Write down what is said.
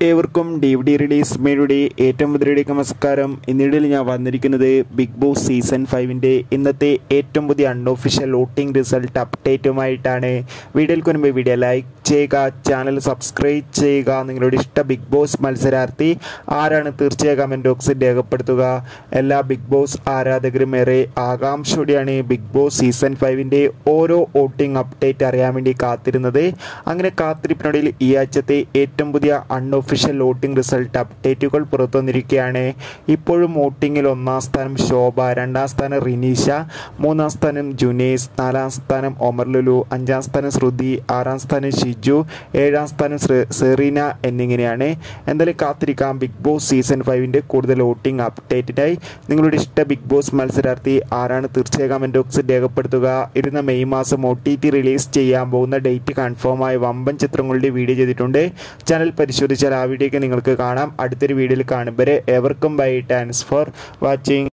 ഏവർക്കും D V D release മേയുടെ ഏറ്റവും പുതിയയിലേക്ക് നമസ്കാരം ഇന്നിടയിൽ ഞാൻ വന്നിരിക്കുന്നത് ബിഗ് ബോസ് സീസൺ ഫൈവിൻ്റെ ഇന്നത്തെ ഏറ്റവും പുതിയ അൺഒഫീഷ്യൽ വോട്ടിംഗ് റിസൾട്ട് അപ്ഡേറ്റുമായിട്ടാണ് വീഡിയോയിൽ മുൻപ് വീഡിയോ ലൈക്ക് ചെയ്യുക ചാനൽ സബ്സ്ക്രൈബ് ചെയ്യുക നിങ്ങളുടെ ഇഷ്ട ബിഗ് ബോസ് മത്സരാർത്ഥി ആരാണ് തീർച്ചയായും കമൻറ്റ് ബോക്സിൽ രേഖപ്പെടുത്തുക എല്ലാ ബിഗ് ബോസ് ആരാധകരും ഏറെ ആകാംക്ഷയോടെയാണ് ബിഗ് ബോസ് സീസൺ ഫൈവിൻ്റെ ഓരോ വോട്ടിംഗ് അപ്ഡേറ്റ് അറിയാൻ വേണ്ടി കാത്തിരുന്നത് അങ്ങനെ കാത്തിരിപ്പിനൊടിയിൽ ഈ ആഴ്ചത്തെ ഏറ്റവും പുതിയ അൺഒഫീഷ്യൽ വോട്ടിംഗ് റിസൾട്ട് അപ്ഡേറ്റുകൾ പുറത്തു വന്നിരിക്കുകയാണ് ഇപ്പോഴും വോട്ടിങ്ങിൽ ഒന്നാം സ്ഥാനം ശോഭ രണ്ടാം സ്ഥാനം റിനീഷ മൂന്നാം സ്ഥാനം ജുനേസ് നാലാം സ്ഥാനം ഒമർ ലുലു അഞ്ചാം സ്ഥാനം ശ്രുതി ആറാം സ്ഥാനം ഷിജു ഏഴാം സ്ഥാനം ശ്ര- സെറീന എന്നിങ്ങനെയാണ് എന്തായാലും കാത്തിരിക്കാം ബിഗ് ബോസ് സീസൺ ഫൈവിൻ്റെ കൂടുതൽ വോട്ടിംഗ് അപ്ഡേറ്റിനായി നിങ്ങളുടെ ഇഷ്ട ബിഗ് ബോസ് മത്സരാർത്ഥി ആരാണ് തീർച്ചയായും കമൻറ്റ് ബോക്സിൽ രേഖപ്പെടുത്തുക ഇരുന്ന മെയ് മാസം ഒ ടി ടി റിലീസ് ചെയ്യാൻ പോകുന്ന ഡേറ്റ് കൺഫേം ആയ വമ്പൻ ചിത്രങ്ങളുടെ വീഡിയോ ചെയ്തിട്ടുണ്ട് ചാനൽ പരിശോധിച്ചാൽ ആ വീഡിയോയ്ക്ക് നിങ്ങൾക്ക് കാണാം അടുത്തൊരു വീഡിയോയിൽ കാണും വരെ എവർക്കും ബൈ താങ്ക്സ് ഫോർ വാച്ചിങ്